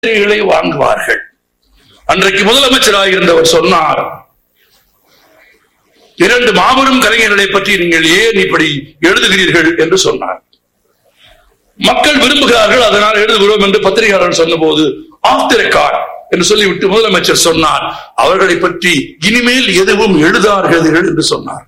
பத்திரிகைகளை வாங்குவார்கள் அன்றைக்கு முதலமைச்சராக இருந்தவர் சொன்னார் இரண்டு மாபெரும் கலைஞர்களை பற்றி நீங்கள் ஏன் இப்படி எழுதுகிறீர்கள் என்று சொன்னார் மக்கள் விரும்புகிறார்கள் அதனால் எழுதுகிறோம் என்று பத்திரிகையாளர் சொன்னபோது ஆஃப் தி ரெக்கார்ட் என்று சொல்லிவிட்டு முதலமைச்சர் சொன்னார் அவர்களை பற்றி இனிமேல் எதுவும் எழுதார்கள் என்று சொன்னார்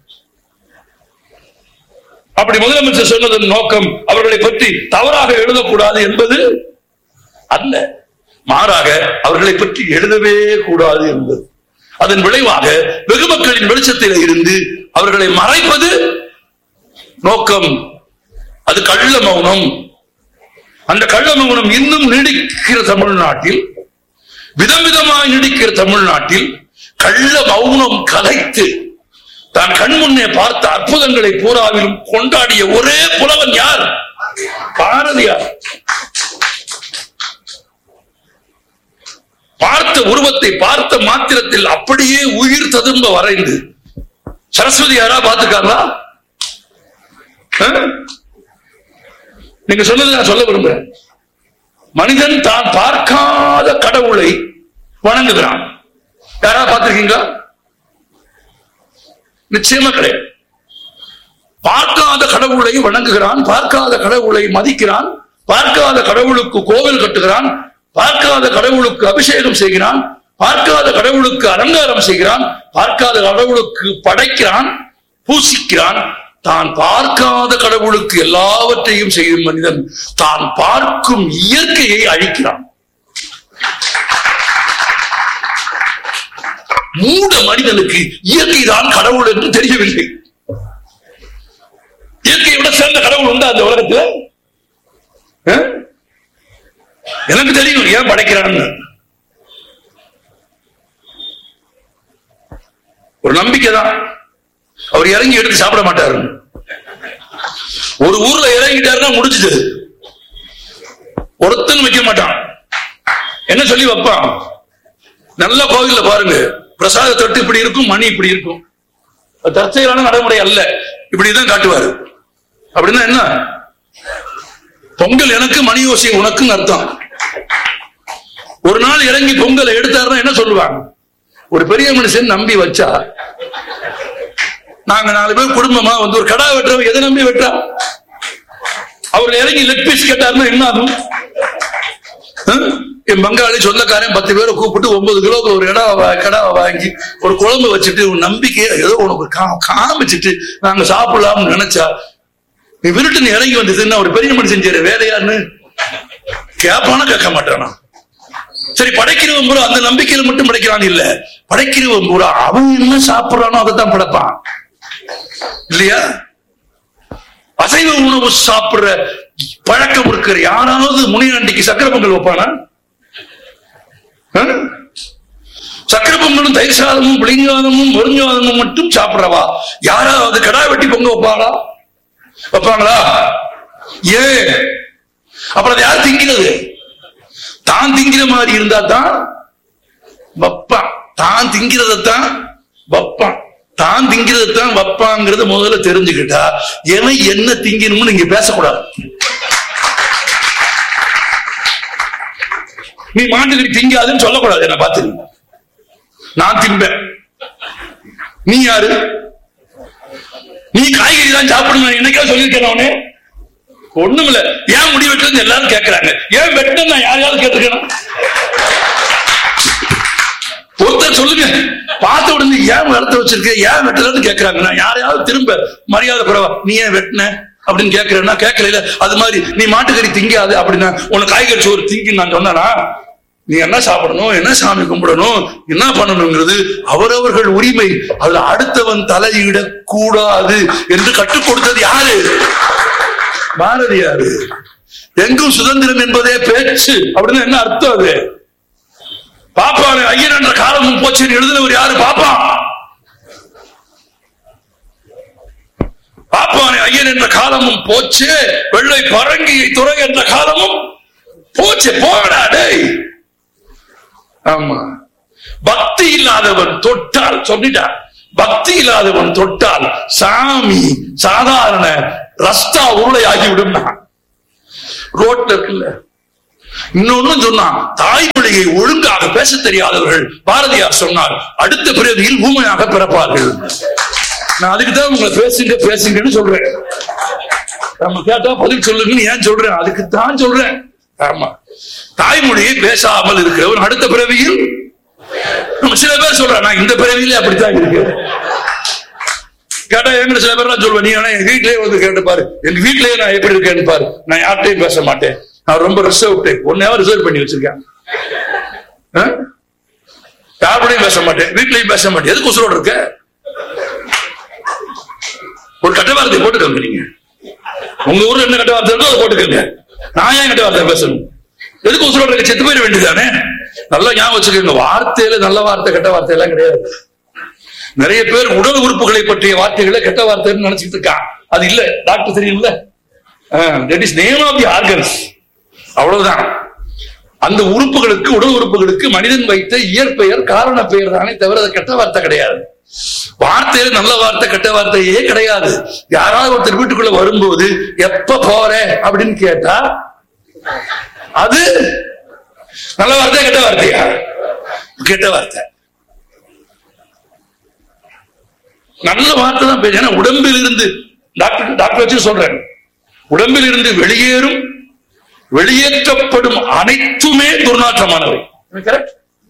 அப்படி முதலமைச்சர் சொன்னதன் நோக்கம் அவர்களை பற்றி தவறாக எழுதக்கூடாது என்பது அல்ல மாறாக அவர்களை பற்றி எழுதவே கூடாது என்பது அதன் விளைவாக வெகு மக்களின் வெளிச்சத்தில் இருந்து அவர்களை மறைப்பது நோக்கம் அது கள்ள மௌனம் அந்த கள்ள மௌனம் இன்னும் நீடிக்கிற தமிழ்நாட்டில் விதம் விதமாய் நீடிக்கிற தமிழ்நாட்டில் கள்ள மௌனம் கலைத்து தான் கண் முன்னே பார்த்த அற்புதங்களை பூராவிலும் கொண்டாடிய ஒரே புலவன் யார் பாரதியார் பார்த்த உருவத்தை பார்த்த மாத்திரத்தில் அப்படியே உயிர் ததும்ப வரைந்து சரஸ்வதி யாரா பார்த்துக்காங்களா ஆ? நீங்க சொன்னது நான் சொல்ல விரும்புறேன் மனிதன் தான் பார்க்காத கடவுளை வணங்குகிறான் யாரா பார்த்திருக்கீங்களா நிச்சயமா கிடையாது பார்க்காத கடவுளை வணங்குகிறான் பார்க்காத கடவுளை மதிக்கிறான் பார்க்காத கடவுளுக்கு கோவில் கட்டுகிறான் பார்க்காத கடவுளுக்கு அபிஷேகம் செய்கிறான் பார்க்காத கடவுளுக்கு அலங்காரம் செய்கிறான் பார்க்காத கடவுளுக்கு படைக்கிறான் பூசிக்கிறான் தான் பார்க்காத கடவுளுக்கு எல்லாவற்றையும் செய்யும் மனிதன் தான் பார்க்கும் இயற்கையை அழிக்கிறான் மூட மனிதனுக்கு இயற்கை தான் கடவுள் என்று தெரியவில்லை இயற்கையை விட சிறந்த கடவுள் உண்டா அந்த உலகத்துல ஆ? எனக்கு தெரியும் ஏன் படைக்கிறான்னு ஒரு நம்பிக்கை தான் அவர் இறங்கி எடுத்து சாப்பிட மாட்டாரு ஒரு ஊர்ல இறங்கிட்டாருன்னா முடிஞ்சது ஒருத்தன் வைக்க மாட்டான் என்ன சொல்லி வைப்பான் நல்ல கோவில்ல பாருங்க பிரசாத தொட்டு இப்படி இருக்கும் மணி இப்படி இருக்கும் அது தற்செயலான நடைமுறை அல்ல இப்படிதான் காட்டுவாரு அப்படின்னா என்ன பொங்கல் எனக்கு மணி ஓசை உனக்குன்னு அர்த்தம் ஒரு நாள் இறங்கி பொங்கலை எடுத்தாருன்னா என்ன சொல்லுவாங்க ஒரு பெரிய மனுஷன் நம்பி வச்சா நாங்க நாலு பேர் குடும்பமா வந்து ஒரு கடா வெட்டுறோம் எதை நம்பி வெட்டா அவர் இறங்கி லெக் பீஸ் கேட்டாருன்னா என்ன ஆகும் ஆ? என் பங்காளி சொந்தக்காரன் பத்து பேரை கூப்பிட்டு ஒன்பது கிலோக்கு ஒரு இடம் கடாவை வாங்கி ஒரு குழம்பு வச்சுட்டு உன் நம்பிக்கையை ஏதோ உனக்கு கா- காமிச்சிட்டு நாங்க சாப்பிடலாம்னு நினைச்சா நீ விருட்டு நீ இறங்கி வந்ததுன்னா ஒரு பெரிய மனுஷன் செய்யற வேலையான்னு கேட்பானா கேட்க மாட்டானா சரி படைக்கிறவன் பூரா அந்த நம்பிக்கையில மட்டும் படைக்கிறான் இல்ல படைக்கிறவன் பூரா அவன் என்ன சாப்பிடுறானோ அதைத்தான் படைப்பான் இல்லையா அசைவ உணவு சாப்பிடுற பழக்கம் இருக்கிற யாராவது முனியாண்டிக்கு சக்கரை பொங்கல் வைப்பானா ஆ? சக்கரை பொங்கலும் தயிர் சாதமும் புளிஞ்சாதமும் முருஞ்சாதமும் மட்டும் சாப்பிடுறவா யாராவது கடா வெட்டி பொங்க வைப்பாங்களா வைப்பாங்களா ஏ அப்புறம் அதை யார் திங்கிறது தான் திங்கிற மாதிரி இருந்தா தான் வப்பான் தான் திங்கிறதான் வப்பான் தான் திங்கிறதான் வப்பாங்கிறத முதல்ல தெரிஞ்சுக்கிட்டா எவன் என்ன திங்கணும்னு நீங்க பேசக்கூடாது நீ மாட்டுக்கு திங்காதுன்னு சொல்லக்கூடாது என்ன பார்த்து நான் திம்பேன் நீ யாரு நீ காய்கறி தான் சாப்பிடணும் என்னைக்கா சொல்லியிருக்கேன் அவனே ஒண்ணும் இல்ல ஏன் முடி வெட்டுறது எல்லாரும் கேட்கறாங்க ஏன் வெட்ட நான் யாரையாவது கேட்டிருக்கேன் ஒருத்தர் சொல்லுங்க பார்த்த உடனே ஏன் வளர்த்து வச்சிருக்க ஏன் வெட்டலன்னு கேட்கறாங்க நான் யாரையாவது திரும்ப மரியாதை குறைவா நீ ஏன் வெட்டின அப்படின்னு கேட்கிறேன்னா கேட்கல அது மாதிரி நீ மாட்டுக்கறி திங்காது அப்படின்னா உனக்கு காய்கறி சோறு திங்கி நான் சொன்னா நீ என்ன சாப்பிடணும் என்ன சாமி கும்பிடணும் என்ன பண்ணணுங்கிறது அவரவர்கள் உரிமை அதுல அடுத்தவன் தலையிடக் கூடாது என்று கற்றுக் கொடுத்தது யாரு பாரதியாரு எங்கும் சுதந்திரம் என்பதே பேச்சு அப்படின்னு என்ன அர்த்தம் அது பாப்பான ஐயன் என்ற காலமும் போச்சுன்னு எழுதினவர் யாரு பாப்பான் பாப்பானை ஐயன் என்ற காலமும் போச்சு வெள்ளை பரங்கியை துறை என்ற காலமும் போச்சு போடா டேய் ஆமா பக்தி இல்லாதவன் தொட்டால் சொல்லிட்டான் பக்தி இல்லாதவன் தொட்டால் சாமி சாதாரண ரஸ்தா உருளை ஆகிவிடும் ரோட்ல இருக்குல்ல இன்னொன்னு சொன்னான் தாய்மொழியை ஒழுங்காக பேச தெரியாதவர்கள் பாரதியார் சொன்னார் அடுத்த பிறவியில் ஊமையாக பிறப்பார்கள் நான் அதுக்கு தான் உங்களை பேசுங்க பேசுங்கன்னு சொல்றேன் நம்ம கேட்டா பதில் சொல்லுங்கன்னு ஏன் சொல்றேன் அதுக்கு தான் சொல்றேன் ஆமா தாய்மொழியை பேசாமல் இருக்கிறவன் அடுத்த பிறவியில் நம்ம சில பேர் சொல்றான் நான் இந்த பிறவியிலே அப்படித்தான் இருக்கு கேட்டா எங்க சில பேர் சொல்லுவேன் நீ ஆனா எங்க வீட்லயே வந்து கேட்டு பாரு எங்க வீட்லயே நான் எப்படி இருக்கேன்னு பாரு நான் யார்கிட்டயும் பேச மாட்டேன் நான் ரொம்ப ரிசர்வ் டைப் ஒன்னே ரிசர்வ் பண்ணி வச்சிருக்கேன் ஆ? யாரோடையும் பேச மாட்டேன் வீட்லயும் பேச மாட்டேன் எதுக்கு உசுரோட இருக்க ஒரு கட்ட வார்த்தை போட்டுக்கோங்க நீங்க உங்க ஊர்ல என்ன கட்ட வார்த்தை இருக்கோ அதை போட்டுக்கோங்க நான் ஏன் கட்ட வார்த்தை பேசணும் எதுக்கு உசுரோட இருக்க செத்து போயிட வேண்டியதானே நல்லா ஞாபகம் வச்சுக்கோங்க வார்த்தையில நல்ல வார்த்தை கெட்ட வார்த்தை எல்லாம் கிடையாது நிறைய பேர் உடல் உறுப்புகளை பற்றிய வார்த்தைகளை கெட்ட வார்த்தைன்னு நினைச்சிட்டு இருக்கான் அது இல்ல டாக்டர் தெரியும்ல that is name of the organs அவ்வளவுதான் அந்த உறுப்புகளுக்கு உடல் உறுப்புகளுக்கு மனிதன் வைத்த இயற்பெயர் காரண பெயர் தானே தவிர அது கெட்ட வார்த்தை கிடையாது வார்த்தையில நல்ல வார்த்தை கெட்ட வார்த்தையே கிடையாது யாராவது ஒருத்தர் வீட்டுக்குள்ள வரும்போது எப்ப போற அப்படின்னு கேட்டா அது நல்ல வார்த்தை கெட்ட வார்த்தையா கெட்ட வார்த்தை நல்ல வார்த்தை தான் பேச ஏன்னா உடம்பில் இருந்து டாக்டர் டாக்டர் வச்சு சொல்றேன் உடம்பில் இருந்து வெளியேறும் வெளியேற்றப்படும் அனைத்துமே துர்நாற்றமானவை கரெக்ட்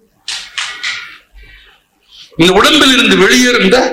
இந்த உடம்பில் இருந்து வெளியேறும் இந்த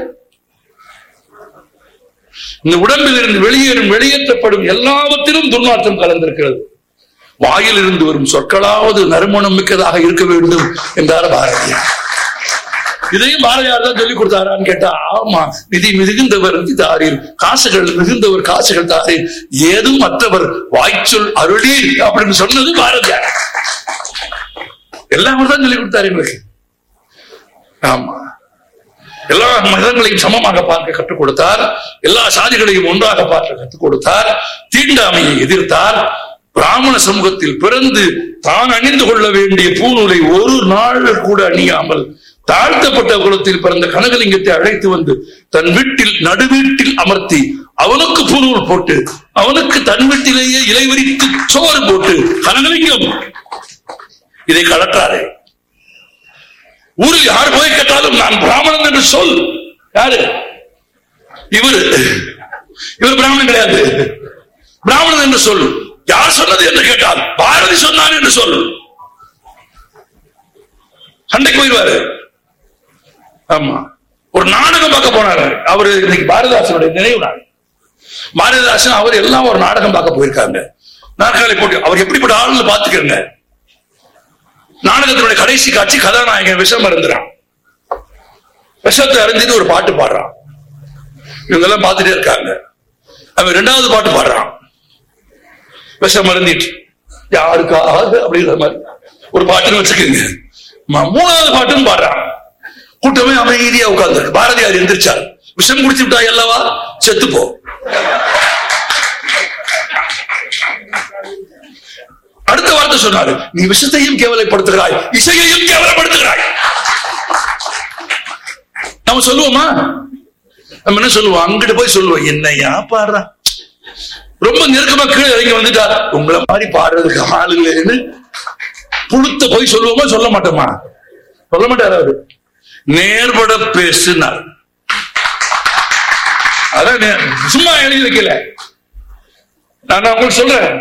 இந்த உடம்பில் இருந்து வெளியேறும் வெளியேற்றப்படும் எல்லாவற்றிலும் துர்நாற்றம் கலந்திருக்கிறது வாயில் இருந்து வரும் சொற்களாவது நறுமணம் மிக்கதாக இருக்க வேண்டும் என்றார் பாரதியார் இதையும் பாரதியார் தான் சொல்லிக் கொடுத்தாரான்னு கேட்டா ஆமா நிதி மிகுந்தவர் தாரீர் காசுகள் மிகுந்தவர் காசுகள் தாரீர் ஏதும் மற்றவர் வாய்ச்சொல் அருளீர் அப்படின்னு சொன்னது பாரதியார் எல்லாம் அவர் தான் சொல்லிக் கொடுத்தாரு எங்களுக்கு ஆமா எல்லா மதங்களையும் சமமாக பார்க்க கற்றுக் கொடுத்தார் எல்லா சாதிகளையும் ஒன்றாக பார்க்க கற்றுக் கொடுத்தார் தீண்டாமையை எதிர்த்தார் பிராமண சமூகத்தில் பிறந்து தான் அணிந்து கொள்ள வேண்டிய பூநூலை ஒரு நாள் கூட அணியாமல் தாழ்த்தப்பட்ட குலத்தில் பிறந்த கனகலிங்கத்தை அழைத்து வந்து தன் வீட்டில் நடுவீட்டில் அமர்த்தி அவனுக்கு பூநூல் போட்டு அவனுக்கு தன் வீட்டிலேயே இலை விரித்து சோறு போட்டு கனகலிங்கம் இதை கலட்டாரே ஊரில் யார் போய் கேட்டாலும் நான் பிராமணன் என்று சொல் யாரு இவர் இவர் பிராமணன் கிடையாது பிராமணன் என்று சொல் யார் சொன்னது என்று கேட்டால் பாரதி சொன்னார் என்று சொல் சண்டைக்கு போயிடுவாரு ஆமா ஒரு நாடகம் பார்க்க போனாரு அவரு இன்னைக்கு பாரதிதாசனுடைய நினைவு நாள் பாரதிதாசன் அவர் எல்லாம் ஒரு நாடகம் பார்க்க போயிருக்காங்க நாற்காலி போட்டு அவர் எப்படிப்பட்ட ஆளுன்னு பாத்துக்கிறங்க நாடகத்தினுடைய கடைசி காட்சி கதாநாயகன் விஷம் அருந்துறான் விஷத்தை அறிஞ்சிட்டு ஒரு பாட்டு பாடுறான் இவங்க எல்லாம் பார்த்துட்டே இருக்காங்க அவன் ரெண்டாவது பாட்டு பாடுறான் விஷம் அருந்திட்டு யாருக்காக அப்படிங்கிற மாதிரி ஒரு பாட்டுன்னு வச்சுக்கோங்க ம- மூணாவது பாட்டும் பாடுறான் கூட்டமே அமைதியா உட்கார்ந்து பாரதியார் எந்திரிச்சார் விஷம் குடிச்சு விட்டா அல்லவா செத்துப்போ அடுத்த வார்த்தை சொன்னாரு நீ விஷத்தையும் கேவலப்படுத்துகிறாய் இசையையும் கேவலப்படுத்துகிறாய் நம்ம சொல்லுவோமா நம்ம என்ன சொல்லுவோம் அங்கிட்டு போய் சொல்லுவோம் என்னையா பாடுறா ரொம்ப நெருக்கமா கீழே இறங்கி வந்துட்டா உங்களை மாதிரி பாடுறதுக்கு ஆள் இல்லைன்னு புழுத்த போய் சொல்லுவோமா சொல்ல மாட்டோமா சொல்ல மாட்டாரு அவரு நேர்பட பேசுனார் அதான் நே- சும்மா எழுதி வைக்கல நான் உங்களுக்கு சொல்றேன்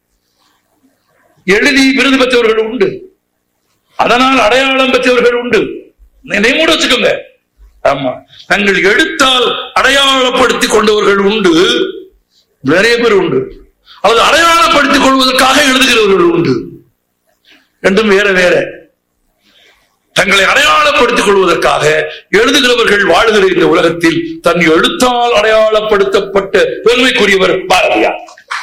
எழுதி விருது பெற்றவர்கள் உண்டு அதனால் அடையாளம் பெற்றவர்கள் உண்டு நினைமூட வச்சுக்கோங்க ஆமா தங்கள் எழுத்தால் அடையாளப்படுத்திக் கொண்டவர்கள் உண்டு நிறைய பேர் உண்டு அல்லது அடையாளப்படுத்திக் கொள்வதற்காக எழுதுகிறவர்கள் உண்டு ரெண்டும் வேற வேற தங்களை அடையாளப்படுத்திக் கொள்வதற்காக எழுதுகிறவர்கள் வாழுகிற இந்த உலகத்தில் தன் எழுத்தால் அடையாளப்படுத்தப்பட்ட பெருமைக்குரியவர் பாரதியார்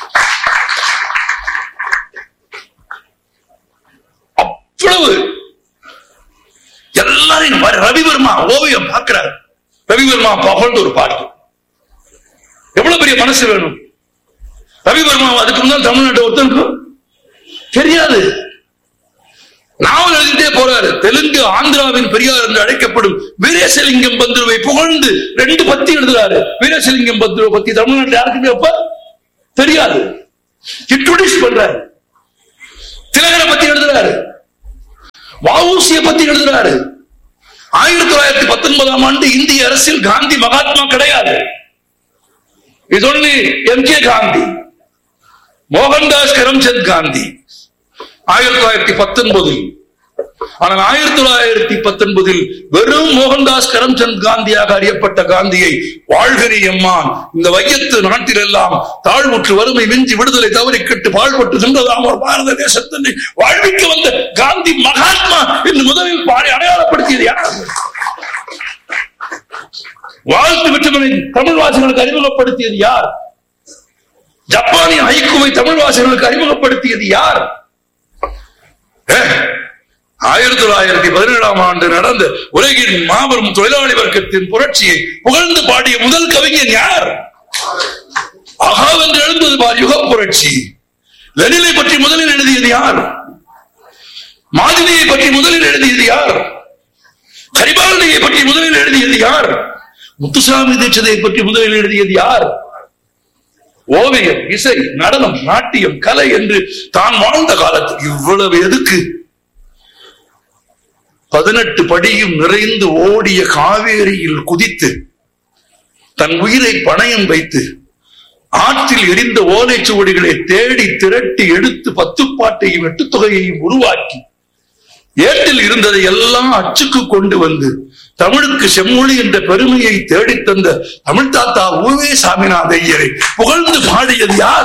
அவ்வளவு எல்லாரையும் பாரு, ரவிவர்மா ஓவியம் பார்க்கிறார் ரவிவர்மா புகழ்ந்து ஒரு பாட்டு எவ்வளவு பெரிய மனசு வேணும் ரவிவர்மா அதுக்கு முன்னால் தமிழ்நாட்டு ஒருத்தனுக்கு தெரியாது நாவல் எழுதிட்டே போறாரு தெலுங்கு ஆந்திராவின் பெரியார் என்று அழைக்கப்படும் வீரேசலிங்கம் பந்துருவை புகழ்ந்து ரெண்டு பத்தி எழுதுறாரு வீரேசலிங்கம் பந்துருவை பத்தி தமிழ்நாட்டில் யாருக்குமே அப்ப தெரியாது இன்ட்ரோடியூஸ் பண்றாரு திலகரை பத்தி எழுதுறாரு வவுசிய பத்தி எழுதுறாரு ஆயிரத்தி தொள்ளாயிரத்தி பத்தொன்பதாம் ஆண்டு இந்திய அரசில் காந்தி மகாத்மா கிடையாது இது only M K Gandhi Mohandas Karamchand Gandhi ஆயிரத்தி தொள்ளாயிரத்தி பத்தொன்பதில் ஆனால் ஆயிரத்தி தொள்ளாயிரத்தி பத்தொன்பதில் வெறும் மோகன்தாஸ் கரம்சந்த் காந்தியாக அறியப்பட்ட காந்தியை வாழ்கரி எம்மான் இந்த வையத்து நாட்டிலெல்லாம் தாழ்வுற்று வறுமை மிஞ்சி விடுதலை தவறி கெட்டு பாழ்பட்டு சென்றதாம் ஒரு பாரத தேசத்தினை வாழ்விக்க வந்த காந்தி மகாத்மா என்று முதலில் பாடி அடையாளப்படுத்தியது யார் வாழ்த்து பெற்றவனை தமிழ் வாசிகளுக்கு அறிமுகப்படுத்தியது யார் ஜப்பானிய ஐக்குவை தமிழ் வாசிகளுக்கு அறிமுகப்படுத்தியது யார் ஏ, ஆயிரத்தி தொள்ளாயிரத்தி பதினேழாம் ஆண்டு நடந்த உலகின் மாபெரும் தொழிலாளி வர்க்கத்தின் புரட்சியை புகழ்ந்து பாடிய முதல் கவிஞன் யார் அகாவென்று எழுந்தது பார் யுக புரட்சி லெனினை பற்றி முதலில் எழுதியது யார் மாதினியை பற்றி முதலில் எழுதியது யார் கரிபாலனையை பற்றி முதலில் எழுதியது யார் முத்துசாமி தீட்சதை பற்றி முதலில் எழுதியது யார் ஓவியம் இசை நடனம் நாட்டியம் கலை என்று தான் வாழ்ந்த காலத்தில் இவ்வளவு எதுக்கு பதினெட்டு படியும் நிறைந்து ஓடிய காவேரியில் குதித்து தன் உயிரை பணயம் வைத்து ஆற்றில் எரிந்த ஓலைச்சுவடிகளை தேடி திரட்டி எடுத்து பத்துப்பாட்டையும் எட்டுத்தொகையையும் உருவாக்கி ஏட்டில் இருந்ததை எல்லாம் அச்சுக்கு கொண்டு வந்து தமிழுக்கு செம்மொழி என்ற பெருமையை தேடித் தந்த தமிழ் தாத்தா ஊவே சாமிநாத ஐயரை புகழ்ந்து பாடியது யார்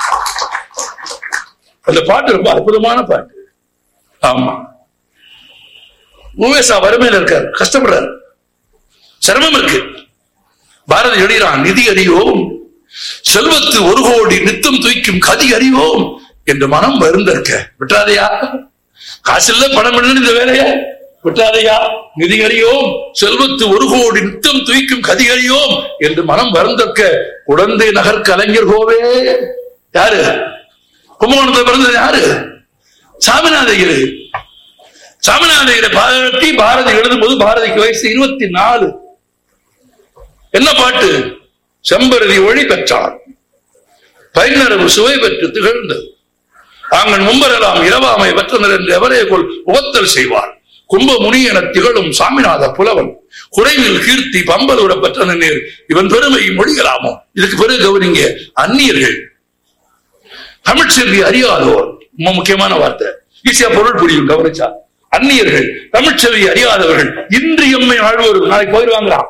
அந்த பாட்டு ரொம்ப அற்புதமான பாட்டு ஆமா ஊவேசா வறுமையில இருக்காரு கஷ்டப்படுறாரு சிரமம் இருக்கு பாரதி எழுகிறான் நிதி அறியோம் செல்வத்து ஒரு கோடி நித்தம் தூய்க்கும் கதி அறிவோம் என்று மனம் வருந்திருக்க விட்டாதையா காசு இல்ல பணம் இல்லைன்னு இந்த வேலைய விட்டாதையா நிதி அறியோம் செல்வத்து ஒரு கோடி நித்தம் தூய்க்கும் கதி அறியோம் என்று மனம் வருந்திருக்க குழந்தை நகர் கலைஞர் கோவே யாரு கும்பகோணத்துல பிறந்தது யாரு சாமிநாதகிரி சாமிநாதகிரி பாராட்டி பாரதி எழுதும்போது பாரதிக்கு வயசு இருபத்தி நாலு என்ன பாட்டு செம்பருதி ஒளி பெற்றார் பைநரவு சுவை பெற்று திகழ்ந்தது தாங்கள் மும்பரெல்லாம் இரவாமை பெற்றனர் என்று எவரே கொள் உகத்தல் செய்வார் கும்ப முனி என திகழும் சாமிநாத புலவன் குறைவில் கீர்த்தி பம்பலூர பெற்ற நேர் இவன் பெருமை மொழிகளாமோ இதுக்கு பிறகு கவனிங்க அந்நியர்கள் தமிழ்ச்செல்வி அறியாதோர் ரொம்ப முக்கியமான வார்த்தை ஈஸியா பொருள் புரியும் கவனிச்சா அந்நியர்கள் தமிழ்ச்செல்வி அறியாதவர்கள் இன்று எம்மை ஆழ்வோர் நாளைக்கு போயிடுவாங்களாம்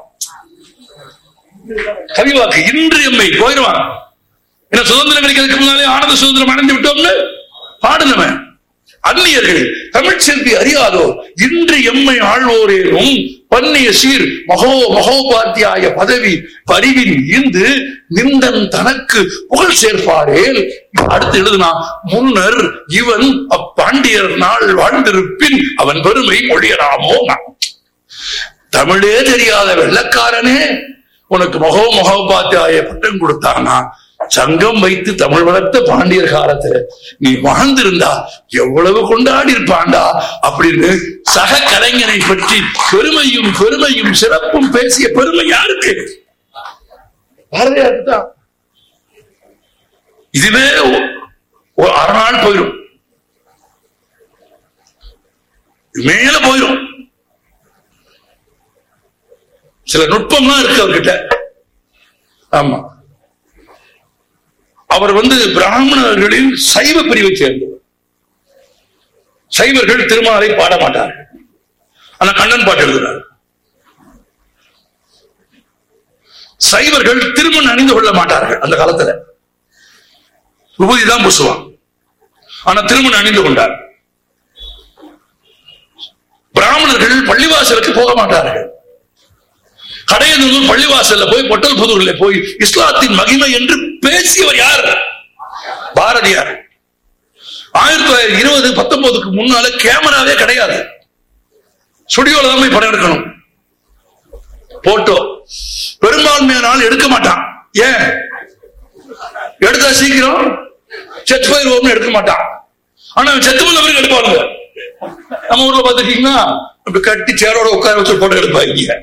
கவிவாக்கு இன்று எம்மை போயிடுவான் என்ன சுதந்திரம் கிடைக்கிறதுக்கு முன்னாலே ஆனந்த சுதந்திரம் அடைந்து விட்டோம்னு பாடுனவன் அந்நியர்கள் தமிழ் செல்வி அறியாதோர் இன்று எம்மை ஆழ்வோரேனும் பன்னிய சீர் மகோ மகோபாத்தியாய பதவி பரிவின் ஈந்து நிந்தன் தனக்கு புகழ் சேர்ப்பாரேல் அடுத்து எழுதுனா முன்னர் இவன் அப்பாண்டியர் நாள் வாழ்ந்திருப்பின் அவன் பெருமை மொழியராமோ நான் தமிழே தெரியாத வெள்ளக்காரனே உனக்கு மகோ மகோபாத்தியாய பட்டம் கொடுத்தானா சங்கம் வைத்து தமிழ் வளர்த்த பாண்டியர் காலத்துல நீ வாழ்ந்திருந்தா எவ்வளவு கொண்டாடி இருப்பாண்டா அப்படின்னு சக கலைஞனை பற்றி பெருமையும் பெருமையும் சிறப்பும் பேசிய பெருமை யாருக்கு பாரதியாருக்கு தான் இதுவே ஒ- ஒரு அரை நாள் போயிடும் மேல போயிடும் சில நுட்பம்லாம் இருக்கு அவர்கிட்ட ஆமா அவர் வந்து பிராமணர்களின் சைவ பிரிவை சேர்ந்தவர் சைவர்கள் திருமாலை பாட மாட்டார்கள் ஆனா கண்ணன் பாட்டு எழுதுறார் சைவர்கள் திருமணம் அணிந்து கொள்ள மாட்டார்கள் அந்த காலத்துல விபூதி தான் பூசுவான் ஆனா திருமணம் அணிந்து கொண்டார் பிராமணர்கள் பள்ளிவாசலுக்கு போக மாட்டார்கள் கடையனூர் பள்ளிவாசல்ல போய் பொட்டல் புதூர்ல போய் இஸ்லாத்தின் மகிமை என்று பேசியவர் யார் பாரதியார் ஆயிரத்தி தொள்ளாயிரத்தி இருபது பத்தொன்பதுக்கு முன்னால கேமராவே கிடையாது ஸ்டுடியோல தான் போய் படம் எடுக்கணும் போட்டோ பெரும்பான்மையான ஆள் எடுக்க மாட்டான் ஏன் எடுத்தா சீக்கிரம் செத்து போயிருவோம்னு எடுக்க மாட்டான் ஆனா அவன் செத்து போன பிறகு எடுப்பாங்க நம்ம ஊர்ல பாத்துட்டீங்கன்னா அப்படி கட்டி சேரோட உட்கார வச்சு போட்டோ எடுப்பாங்க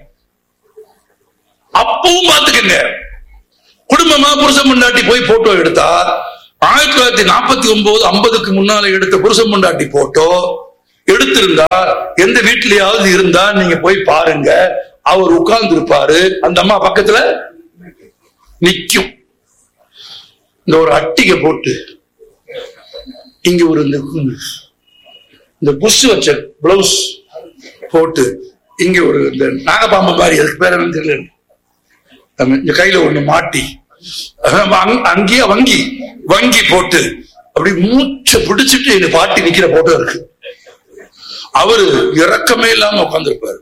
அப்பவும் பாத்துக்கங்க குடும்பமா புருஷன் முன்னாடி போய் போட்டோ எடுத்தா ஆயிரத்தி தொள்ளாயிரத்தி நாற்பத்தி ஒன்பது ஐம்பதுக்கு முன்னால எடுத்த புருஷன் பொண்டாட்டி போட்டோ எடுத்திருந்தா எந்த வீட்லயாவது இருந்தா நீங்க போய் பாருங்க அவர் உட்கார்ந்து இருப்பாரு அந்த அம்மா பக்கத்துல நிக்கும் இந்த ஒரு அட்டிகை போட்டு இங்க ஒரு இந்த இந்த புஷ் வச்ச பிளவுஸ் போட்டு இங்க ஒரு இந்த நாகப்பாம்பு மாதிரி அதுக்கு பேர் என்ன தெரியல நம்ம இந்த கையில ஒண்ணு மாட்டி அஹ் அங்க- அங்கேயே வங்கி வங்கி போட்டு அப்படி மூச்சை பிடிச்சிட்டு எங்க பாட்டி நிக்கிற போட்டோ இருக்கு அவரு இறக்கமே இல்லாம உட்கார்ந்திருப்பாரு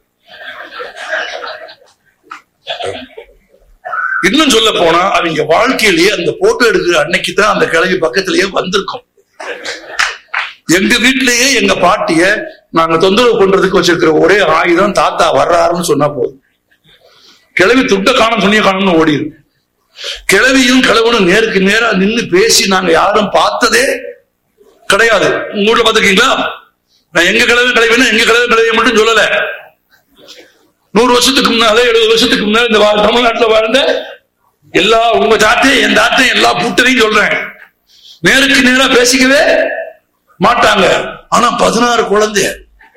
இன்னும் சொல்ல போனா அவங்க வாழ்க்கையிலேயே அந்த போட்டோ எடுக்கிற அன்னைக்கு தான் அந்த கிழவி பக்கத்திலேயே வந்திருக்கும் எங்க வீட்டிலேயே எங்க பாட்டிய நாங்க தொந்தரவு பண்றதுக்கு வச்சிருக்கிற ஒரே ஆயுதம் தாத்தா வர்றாருன்னு சொன்னா போதும் கிழவி துட்ட காணும் துணிய காணும்னு ஓடிடும் கிழவியும் கிழவனும் நேருக்கு நேரா நின்னு பேசி நாங்க யாரும் பார்த்ததே கிடையாது உங்க ஊர்ல பாத்துருக்கீங்களா நான் எங்க கிழவி கிழவின்னு எங்க கிழவி கிழவியை மட்டும் சொல்லல நூறு வருஷத்துக்கு முன்னால எழுபது வருஷத்துக்கு முன்னால இந்த வா- தமிழ்நாட்டுல வாழ்ந்த எல்லா உங்க தாத்தையும் என் தாத்தையும் எல்லா புட்டரையும் சொல்றேன் நேருக்கு நேரா பேசிக்கவே மாட்டாங்க ஆனா பதினாறு குழந்தை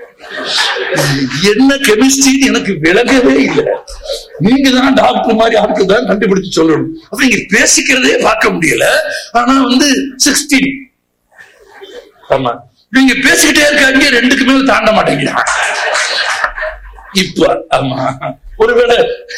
என்ன கெமிஸ்ட்ரின்னு எனக்கு விளங்கவே இல்லை நீங்க தான் டாக்டர் மாதிரி ஆட்கள் தான் கண்டுபிடிச்சு சொல்லணும் அப்ப நீங்க பேசிக்கிறதே பார்க்க முடியல ஆனா வந்து சிக்ஸ்டீன் ஆமா நீங்க பேசிக்கிட்டே இருக்காங்க ரெண்டுக்கு மேல தாண்ட மாட்டேங்கிறா இப்ப ஆமா ஒருவேளை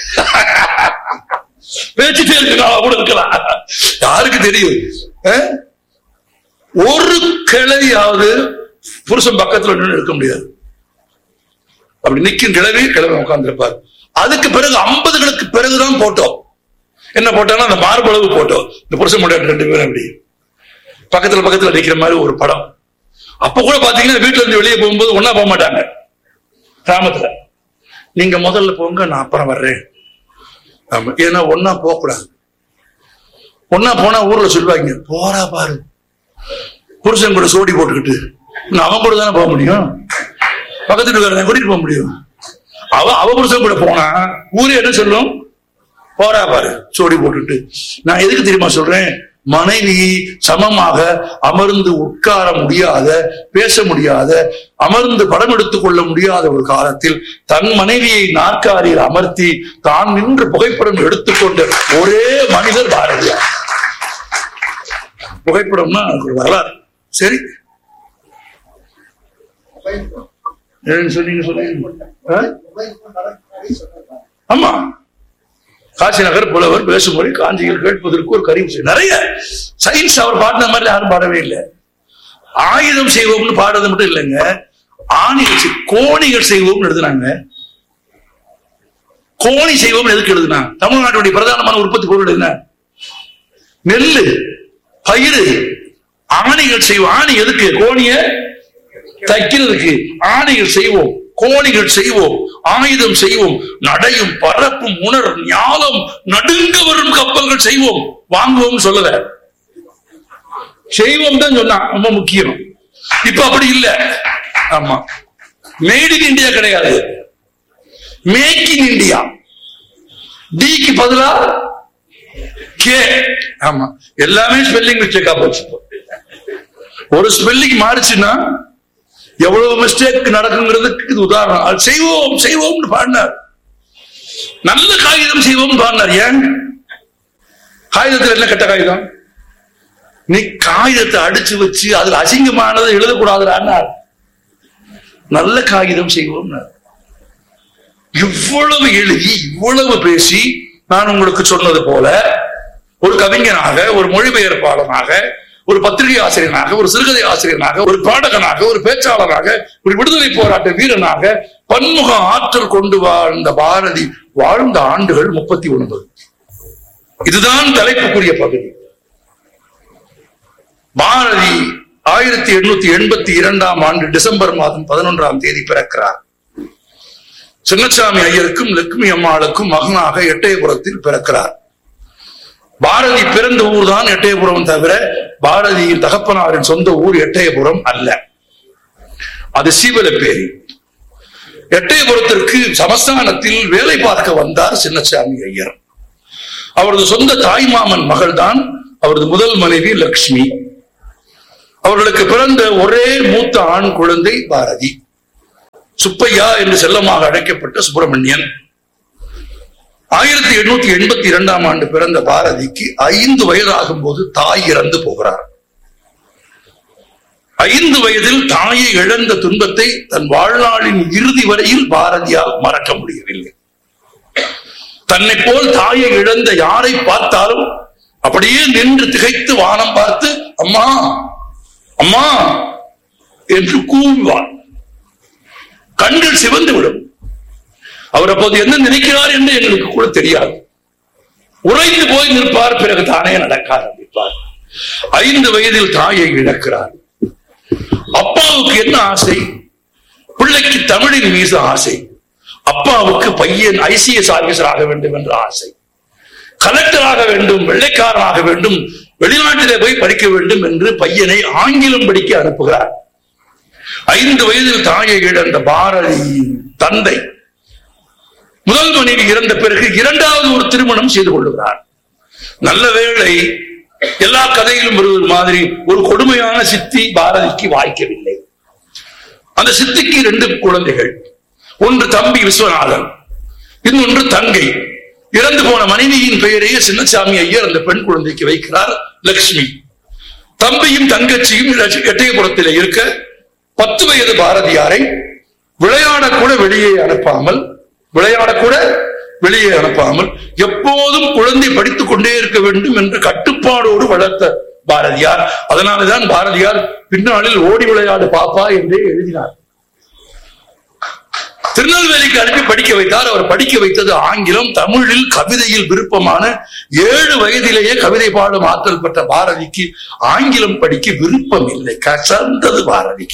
பேச்சுட்டே இருக்கலாம் கூட இருக்கலாம் யாருக்கு தெரியும் அஹ்? ஒரு கிளவியாவது புருஷன் பக்கத்துல நின்று இருக்க முடியாது அப்படி நிக்கும் கிளவி கிளவி உட்கார்ந்திருப்பார் அதுக்கு பிறகு ஐம்பதுகளுக்கு பிறகுதான் போட்டோ என்ன போட்டோம்னா அந்த மார்பளவு போட்டோ இந்த புருஷன் முன்னாடி ரெண்டு பேரும் அப்படி பக்கத்துல பக்கத்துல நிக்கிற மாதிரி ஒரு படம் அப்ப கூட பாத்தீங்கன்னா வீட்டுல இருந்து வெளியே போகும்போது ஒன்னா போக மாட்டாங்க கிராமத்துல நீங்க முதல்ல போங்க நான் அப்புறம் வர்றேன் ஆமா ஏன்னா ஒன்னா போக கூடாது ஒன்னா போனா ஊர்ல சொல்லுவாங்க போறா பாரு புருஷன் கூட சோடி போட்டுக்கிட்டு நான் அவன் கூட தானே போக முடியும் பக்கத்து வீட்டுக்காரன் கூட்டிட்டு போக முடியும் அவ அவ புருஷன் கூட போனா ஊரே என்ன சொல்லும் போறா பாரு சோடி போட்டுட்டு நான் எதுக்கு தெரியுமா சொல்றேன் மனைவி சமமாக அமர்ந்து உட்கார முடியாத பேச முடியாத அமர்ந்து படம் எடுத்துக் கொள்ள முடியாத ஒரு காலத்தில் தன் மனைவியை நாற்காலியில் அமர்த்தி தான் நின்று புகைப்படம் எடுத்துக்கொண்ட ஒரே மனிதர் பாரதியார் புகைப்படம்னா எனக்கு ஒரு வரலாறு சரி என்னன்னு சொன்னீங்க சொன்னீங்க ஆ? ஆமா காசி நகர் புலவர் பேசும் மொழி காஞ்சியில் கேட்பதற்கு ஒரு கருவி செய்~ நிறைய சயின்ஸ் அவர் பாடின மாதிரி யாரும் பாடவே இல்லை ஆயுதம் செய்வோம்னு பாடுறது மட்டும் இல்லைங்க ஆணிகள் செய்~ கோணிகள் செய்வோம்னு எழுதுனாங்க கோணி செய்வோம்னு எதுக்கு எழுதுனா தமிழ்நாட்டுடைய பிரதானமான உற்பத்தி பொருள் என்ன நெல்லு பயிறு ஆணிகள் செய்வோம் ஆணி எதுக்கு கோணிய தைக்கிறதுக்கு ஆணைகள் செய்வோம் கோணிகள் செய்வோம் ஆயுதம் செய்வோம் நடையும் பரப்பும் உணர் ஞாலம் நடுங்க வரும் கப்பல்கள் செய்வோம் வாங்குவோம் சொல்லல செய்வோம் தான் சொன்னான் ரொம்ப முக்கியம் இப்ப அப்படி இல்ல ஆமா மேட் இன் இந்தியா கிடையாது மேக் இன் இந்தியா டிக்கு பதிலா கே ஆமா எல்லாமே ஸ்பெல்லிங் மிஸ்டேக்கா போச்சு இப்போ. ஒரு ஸ்பெல்லிங் மாறுச்சுன்னா எவ்வளவு மிஸ்டேக் நடக்குங்கிறதுக்கு இது உதாரணம் அது செய்வோம் செய்வோம்னு பாடினார் நல்ல காகிதம் செய்வோம் பாடினார் ஏன் காகிதத்துல என்ன கெட்ட காகிதம் நீ காகிதத்தை அடிச்சு வச்சு அதுல அசிங்கமானதை எழுதக்கூடாதுடான்னார் நல்ல காகிதம் செய்வோம் இவ்வளவு எழுதி இவ்வளவு பேசி நான் உங்களுக்கு சொன்னது போல ஒரு கவிஞனாக ஒரு மொழிபெயர்ப்பாளனாக ஒரு பத்திரிகை ஆசிரியனாக ஒரு சிறுகதை ஆசிரியனாக ஒரு பாடகனாக ஒரு பேச்சாளராக ஒரு விடுதலை போராட்ட வீரனாக பன்முக ஆற்றல் கொண்டு வாழ்ந்த பாரதி வாழ்ந்த ஆண்டுகள் முப்பத்தி ஒன்பது இதுதான் தலைப்புக்குரிய பகுதி பாரதி ஆயிரத்தி எண்ணூத்தி எண்பத்தி இரண்டாம் ஆண்டு டிசம்பர் மாதம் பதினொன்றாம் தேதி பிறக்கிறார் சின்னசாமி ஐயருக்கும் லட்சுமி அம்மாளுக்கும் மகனாக எட்டயபுரத்தில் பிறக்கிறார் பாரதி பிறந்த ஊர் தான் எட்டயபுரம் தவிர பாரதியின் தகப்பனாரின் சொந்த ஊர் எட்டயபுரம் அல்ல அது சீவலப்பேரி எட்டயபுரத்திற்கு சமஸ்தானத்தில் வேலை பார்க்க வந்தார் சின்னசாமி ஐயர் அவரது சொந்த தாய்மாமன் மகள்தான் அவரது முதல் மனைவி லக்ஷ்மி அவர்களுக்கு பிறந்த ஒரே மூத்த ஆண் குழந்தை பாரதி சுப்பையா என்று செல்லமாக அழைக்கப்பட்ட சுப்பிரமணியன் ஆயிரத்தி எண்ணூத்தி எண்பத்தி இரண்டாம் ஆண்டு பிறந்த பாரதிக்கு ஐந்து வயதாகும் போது தாய் இறந்து போகிறார் ஐந்து வயதில் தாயை இழந்த துன்பத்தை தன் வாழ்நாளின் இறுதி வரையில் பாரதியால் மறக்க முடியவில்லை தன்னை போல் தாயை இழந்த யாரை பார்த்தாலும் அப்படியே நின்று திகைத்து வானம் பார்த்து அம்மா அம்மா என்று கூவுவார் கண்கள் சிவந்து விடும் அவர் அப்போது என்ன நினைக்கிறார் என்று எங்களுக்கு கூட தெரியாது உறைந்து போய் நிற்பார் பிறகு தானே நடக்க ஆரம்பிப்பார் ஐந்து வயதில் தாயை இழக்கிறார் அப்பாவுக்கு என்ன ஆசை பிள்ளைக்கு தமிழின் மீது ஆசை அப்பாவுக்கு பையன் ஐசிஎஸ் ஆபீசர் ஆக வேண்டும் என்ற ஆசை கலெக்டர் ஆக வேண்டும் வெள்ளைக்காரனாக வேண்டும் வெளிநாட்டிலே போய் படிக்க வேண்டும் என்று பையனை ஆங்கிலம் படிக்க அனுப்புகிறார் ஐந்து வயதில் தாயை இழந்த பாரதியின் தந்தை முதல் மனைவி இறந்த பிறகு இரண்டாவது ஒரு திருமணம் செய்து கொள்ளுகிறார் நல்ல வேளை எல்லா கதையிலும் வருவது மாதிரி ஒரு கொடுமையான சித்தி பாரதிக்கு வாய்க்கவில்லை அந்த சித்திக்கு ரெண்டு குழந்தைகள் ஒன்று தம்பி விஸ்வநாதன் இன்னொன்று தங்கை இறந்து போன மனைவியின் பெயரையே சின்னசாமி ஐயர் அந்த பெண் குழந்தைக்கு வைக்கிறார் லட்சுமி தம்பியும் தங்கச்சியும் எட்டயபுரத்தில் இருக்க பத்து வயது பாரதியாரை விளையாடக்கூட வெளியே அனுப்பாமல் விளையாடக்கூட வெளியே அனுப்பாமல் எப்போதும் குழந்தை படித்துக் கொண்டே இருக்க வேண்டும் என்று கட்டுப்பாடோடு வளர்த்த பாரதியார் அதனாலதான் பாரதியார் பின்னாளில் ஓடி விளையாடு பாப்பா என்றே எழுதினார் திருநெல்வேலிக்கு அனுப்பி படிக்க வைத்தார் அவர் படிக்க வைத்தது ஆங்கிலம் தமிழில் கவிதையில் விருப்பமான ஏழு வயதிலேயே கவிதை பாடும் ஆற்றல் பெற்ற பாரதிக்கு ஆங்கிலம் படிக்க விருப்பம் இல்லை கசந்தது பாரதிக்கு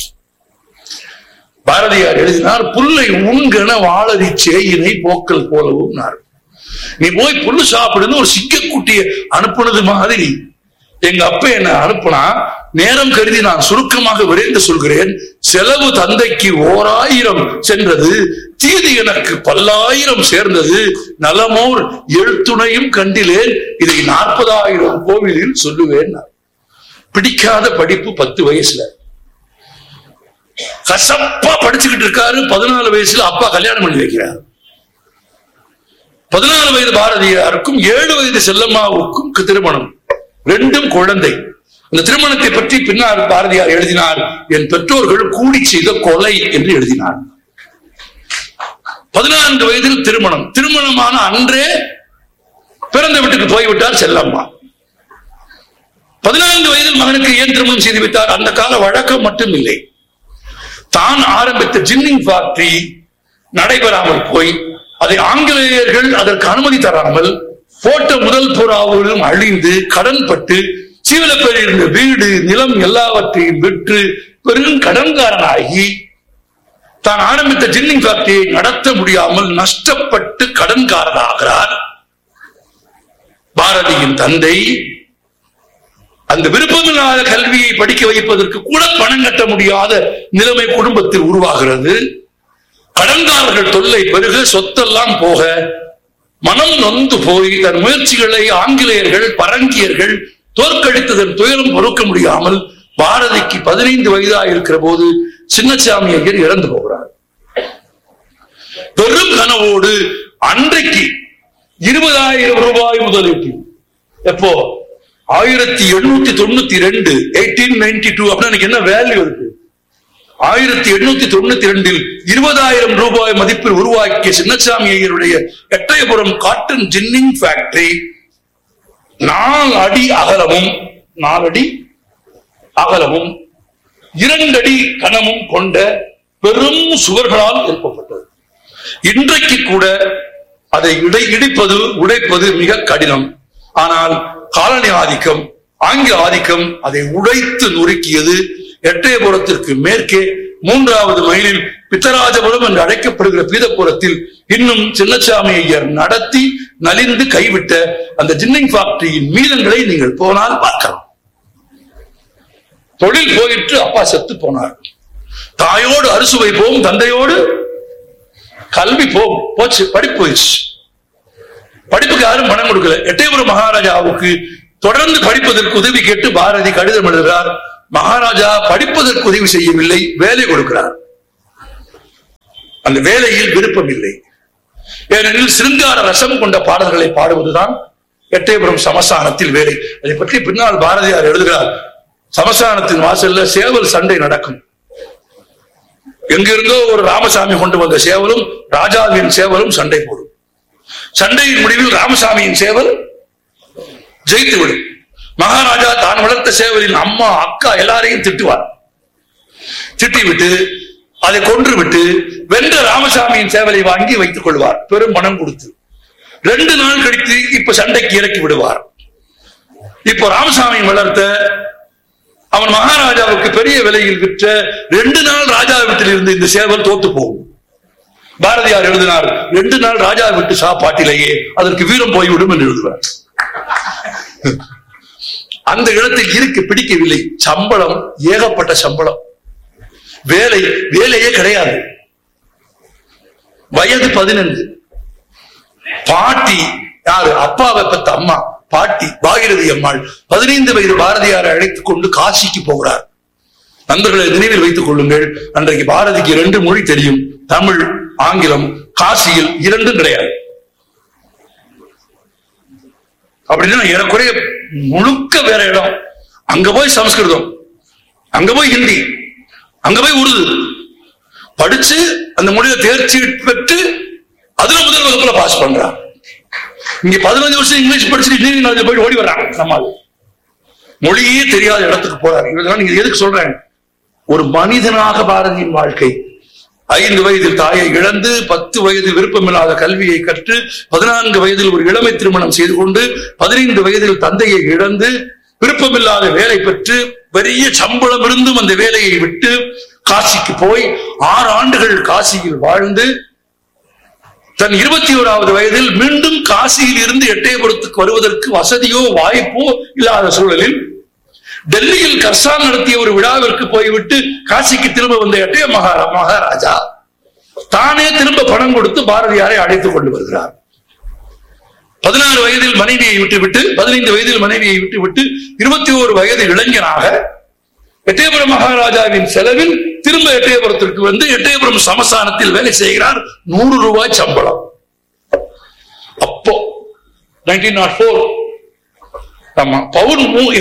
பாரதியார் எழுதினார் புல்லை உண்கன வாழறி சேயினை போக்கல் போலவும் நீ போய் புல்லு சாப்பிடுன்னு ஒரு சிங்கக்குட்டியை அனுப்புனது மாதிரி எங்க அப்ப என்ன அனுப்புனா நேரம் கருதி நான் சுருக்கமாக விரைந்து சொல்கிறேன் செலவு தந்தைக்கு ஓராயிரம் சென்றது தீது எனக்கு பல்லாயிரம் சேர்ந்தது நலமோர் எழுத்துணையும் கண்டிலேன் இதை நாற்பதாயிரம் கோவிலில் சொல்லுவேன் பிடிக்காத படிப்பு பத்து வயசுல கசப்பா படிச்சுக்கிட்டு இருக்காரு பதினாலு வயசுல அப்பா கல்யாணம் பண்ணி வைக்கிறார் பதினாலு வயது பாரதியாருக்கும் ஏழு வயது செல்லம்மாவுக்கும் திருமணம் ரெண்டும் குழந்தை அந்த திருமணத்தை பற்றி பின்னால் பாரதியார் எழுதினார் என் பெற்றோர்கள் கூடி செய்த கொலை என்று எழுதினார் பதினான்கு வயதில் திருமணம் திருமணமான அன்றே பிறந்த வீட்டுக்கு போய்விட்டார் செல்லம்மா பதினான்கு வயதில் மகனுக்கு ஏன் திருமணம் செய்து வைத்தார் அந்த கால வழக்கம் மட்டும் இல்லை தான் ஆரம்பித்த ஜின்னிங் ஃபேக்டரி நடைபெறாமல் போய் அதை ஆங்கிலேயர்கள் அதற்கு அனுமதி தராமல் போட்ட முதல் புறாவிலும் அழிந்து கடன்பட்டு சீவலப்பேரில் இருந்த வீடு நிலம் எல்லாவற்றையும் விற்று பெரும் கடன்காரனாகி தான் ஆரம்பித்த ஜின்னிங் ஃபேக்டரியை நடத்த முடியாமல் நஷ்டப்பட்டு கடன்காரனாகிறார் பாரதியின் தந்தை அந்த விருப்பமில்லாத கல்வியை படிக்க வைப்பதற்கு கூட பணம் கட்ட முடியாத நிலைமை குடும்பத்தில் உருவாகிறது கடன்காரர்கள் தொல்லை பெருக சொத்தெல்லாம் போக மனம் நொந்து போய் தன் முயற்சிகளை ஆங்கிலேயர்கள் பரங்கியர்கள் தோற்கடித்ததன் துயரம் பொறுக்க முடியாமல் பாரதிக்கு பதினைந்து வயதா இருக்கிற போது சின்னசாமி ஐயர் இறந்து போகிறார் பெரும் கனவோடு அன்றைக்கு இருபதாயிரம் ரூபாய் முதலீட்டு எப்போ ஆயிரத்தி எண்ணூத்தி தொண்ணூத்தி ரெண்டு எயிட்டீன் நைன்டி டூ அப்படின்னு என்ன வேல்யூ இருக்கு ஆயிரத்தி எண்ணூத்தி தொண்ணூத்தி ரெண்டில் இருபதாயிரம் ரூபாய் மதிப்பில் உருவாக்கிய சின்னசாமி ஐயருடைய எட்டயபுரம் காட்டன் ஜின்னிங் ஃபேக்டரி நாலு அடி அகலமும் நாலடி அகலமும் இரண்டடி கனமும் கொண்ட பெரும் சுவர்களால் எழுப்பப்பட்டது இன்றைக்கு கூட அதை இடை இடிப்பது உடைப்பது மிக கடினம் ஆனால் காலனி ஆதிக்கம் ஆங்கில ஆதிக்கம் அதை உடைத்து நொறுக்கியது எட்டயபுரத்திற்கு மேற்கே மூன்றாவது மைலில் பித்தராஜபுரம் என்று அழைக்கப்படுகிற பீதப்புறத்தில் இன்னும் சின்னசாமி ஐயர் நடத்தி நலிந்து கைவிட்ட அந்த ஜின்னிங் ஃபேக்டரியின் மீதங்களை நீங்கள் போனால் பார்க்கலாம் தொழில் போயிட்டு அப்பா செத்து போனார் தாயோடு அறுசுவை போம் தந்தையோடு கல்வி போம் போச்சு படிப்பு போயிடுச்சு படிப்புக்கு யாரும் பணம் கொடுக்கல எட்டயபுரம் மகாராஜாவுக்கு தொடர்ந்து படிப்பதற்கு உதவி கேட்டு பாரதி கடிதம் எழுதுகிறார் மகாராஜா படிப்பதற்கு உதவி செய்யவில்லை வேலை கொடுக்கிறார் அந்த வேலையில் விருப்பம் இல்லை ஏனெனில் சிருங்கார ரசம் கொண்ட பாடல்களை பாடுவதுதான் எட்டயபுரம் சமஸ்தானத்தில் வேலை அதை பற்றி பின்னால் பாரதியார் எழுதுகிறார் சமஸ்தானத்தின் வாசல்ல சேவல் சண்டை நடக்கும் எங்கிருந்தோ ஒரு ராமசாமி கொண்டு வந்த சேவலும் ராஜாவின் சேவலும் சண்டை போடும் சண்டையின் முடிவில் ராமசாமியின் சேவல் ஜெயித்து விடும் மகாராஜா தான் வளர்த்த சேவலின் அம்மா அக்கா எல்லாரையும் திட்டுவார் திட்டிவிட்டு அதை கொன்று விட்டு வென்ற ராமசாமியின் சேவலை வாங்கி வைத்துக் கொள்வார் பெரும் பணம் கொடுத்து ரெண்டு நாள் கழித்து இப்ப சண்டைக்கு இறக்கி விடுவார் இப்போ ராமசாமி வளர்த்த அவன் மகாராஜாவுக்கு பெரிய விலையில் விற்ற ரெண்டு நாள் ராஜா வீட்டில் இருந்து இந்த சேவல் தோத்து போகும் பாரதியார் எழுதினார் ரெண்டு நாள் ராஜா விட்டு சாப்பாட்டிலேயே அதற்கு வீரம் போய்விடும் என்று எழுதுவார் அந்த இடத்தில் இருக்க பிடிக்கவில்லை சம்பளம் ஏகப்பட்ட சம்பளம் வேலை வேலையே கிடையாது வயது பதினெண்டு பாட்டி யாரு அப்பாவை பெத்த அம்மா பாட்டி பாகிரதி அம்மாள் பதினைந்து வயது பாரதியாரை அழைத்துக் கொண்டு காசிக்கு போகிறார் நண்பர்களை நினைவில் வைத்துக் கொள்ளுங்கள் அன்றைக்கு பாரதிக்கு இரண்டு மொழி தெரியும் தமிழ் ஆங்கிலம் காசியில் இரண்டும் கிடையாது அப்படின்னா ஏறக்குறைய முழுக்க வேற இடம் அங்க போய் சமஸ்கிருதம் அங்க போய் ஹிந்தி அங்க போய் உருது படிச்சு அந்த மொழியில தேர்ச்சி பெற்று அதுல முதல் வகுப்புல பாஸ் பண்றான் இங்க பதினஞ்சு வருஷம் இங்கிலீஷ் படிச்சுட்டு இன்ஜினியரிங் காலேஜ் போய் ஓடி வர்றான் நம்ம ஆளு. மொழியே தெரியாத இடத்துக்கு போறாரு இதெல்லாம் நீங்க எதுக்கு சொல்றேன் ஒரு மனிதனாக பாரதியின் வாழ்க்கை ஐந்து வயதில் தாயை இழந்து பத்து வயதில் விருப்பமில்லாத கல்வியை கற்று பதினான்கு வயதில் ஒரு இளமை திருமணம் செய்து கொண்டு பதினைந்து வயதில் தந்தையை இழந்து விருப்பமில்லாத வேலை பெற்று பெரிய சம்பளம் இருந்தும் அந்த வேலையை விட்டு காசிக்கு போய் ஆறு ஆண்டுகள் காசியில் வாழ்ந்து தன் இருபத்தி ஓராவது வயதில் மீண்டும் காசியில் இருந்து எட்டயபுரத்துக்கு வருவதற்கு வசதியோ வாய்ப்போ இல்லாத சூழலில் டெல்லியில் கர்சான் நடத்திய ஒரு விழாவிற்கு போய்விட்டு காசிக்கு திரும்ப வந்த எட்டய மகா மகாராஜா தானே திரும்ப பணம் கொடுத்து பாரதியாரை அழைத்துக் கொண்டு வருகிறார் பதினாறு வயதில் மனைவியை விட்டுவிட்டு பதினைந்து வயதில் மனைவியை விட்டுவிட்டு இருபத்தி ஓரு வயது இளைஞனாக எட்டயபுரம் மகாராஜாவின் செலவில் திரும்ப எட்டயபுரத்திற்கு வந்து எட்டயபுரம் சமஸ்தானத்தில் வேலை செய்கிறார் நூறு ரூபாய் சம்பளம் அப்போ நைன்டீன் நாட் போர் ஆமா பவுன் மூ-